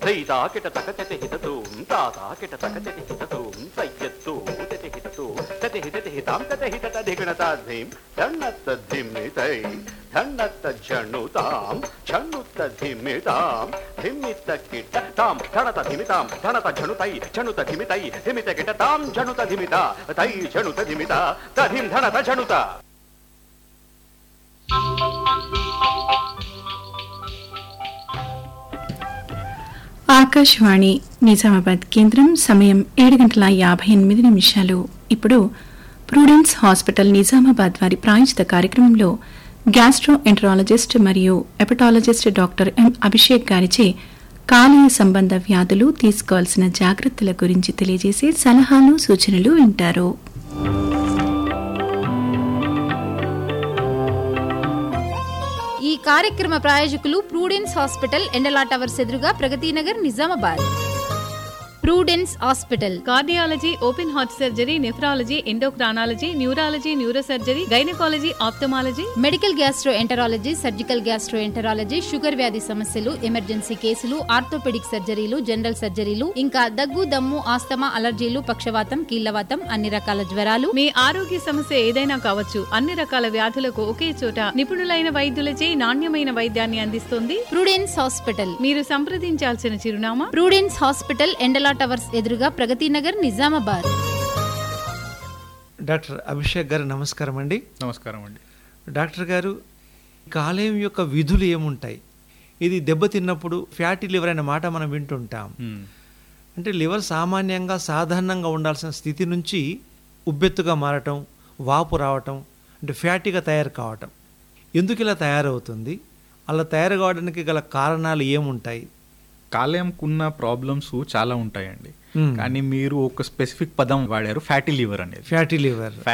సైతా కిట తక తెతి హితతూం తాతా కిట తక తెతి హితతూం సయ్యత్తు తెతి హితతూ తెతి హితతి హితాం తెతి హితత ధిగణతాధిం ధన్నత్త ధిమ్మితై ధన్నత్త జణుతాం ఝణుత్త ధిమ్మితాం ధిమ్మిత కిట తాం ధణత ధిమితాం ధణత ఝణుతై ఝణుత ధిమితై ధిమిత కిట తాం ఝణుత ధిమిత తై ఝణుత ధిమిత తధిం ధణత ఝణుత ఆకాశవాణి నిజామాబాద్ కేంద్రం సమయం ఏడు గంటల యాభై ఎనిమిది నిమిషాలు ఇప్పుడు ప్రూడెన్స్ హాస్పిటల్ నిజామాబాద్ వారి ప్రాయోజిత కార్యక్రమంలో గ్యాస్ట్రో ఎంట్రాలజిస్ట్ మరియు ఎపటాలజిస్ట్ డాక్టర్ ఎం అభిషేక్ గారిచే కాలేయ సంబంధ వ్యాధులు తీసుకోవాల్సిన జాగ్రత్తల గురించి తెలియజేసే సలహాలు సూచనలు వింటారు ఈ కార్యక్రమ ప్రాయోజకులు ప్రూడెన్స్ హాస్పిటల్ ఎండలా టవర్స్ ఎదురుగా Pragati Nagar Nizamabad Prudence hospital cardiology open heart surgery nephrology endocrinology neurology neurosurgery gynaecology ophthalmology medical gastroenterology surgical gastroenterology sugar వ్యాధి సమస్యలు ఎమర్జెన్సీ కేసులు ఆర్థోపెడిక్ సర్జరీలు జనరల్ సర్జరీలు ఇంకా దగ్గు దమ్ము ఆస్తమా అలర్జీలు పక్షవాతం కీళ్లవాతం అన్ని రకాల జ్వరాలు మీ ఆరోగ్య సమస్య ఏదైనా కావచ్చు అన్ని రకాల వ్యాధులకు ఒకే చోట నిపుణులైన వైద్యులచే నాణ్యమైన వైద్యాన్ని అందిస్తుంది ప్రూడెన్స్ హాస్పిటల్ మీరు సంప్రదించాల్సిన చిరునామా ప్రూడెన్స్ హాస్పిటల్ ఎండలా టవర్స్ ఎదురుగా ప్రగతి నగర్ నిజామాబాద్ డాక్టర్ అభిషేక్ గారు నమస్కారం అండి నమస్కారం అండి డాక్టర్ గారు కాలేయం యొక్క విధులు ఏముంటాయి ఇది దెబ్బతిన్నప్పుడు ఫ్యాటీ లివర్ అనే మాట మనం వింటుంటాం మ్మ్. అంటే లివర్ సామాన్యంగా సాధారణంగా ఉండాల్సిన స్థితి నుంచి ఉబ్బెత్తుగా మారటం వాపు రావటం అంటే ఫ్యాటీగా తయారు కావటం ఎందుకు ఇలా తయారవుతుంది అలా తయారు కావడానికి గల కారణాలు ఏముంటాయి కాలేయంకున్న ప్రాబ్లమ్స్ చాలా ఉంటాయండి మ్మ్. కానీ మీరు ఒక స్పెసిఫిక్ పదం వాడారు ఫ్యాటీ లివర్ అనేది ఫ్యాటీ లివర్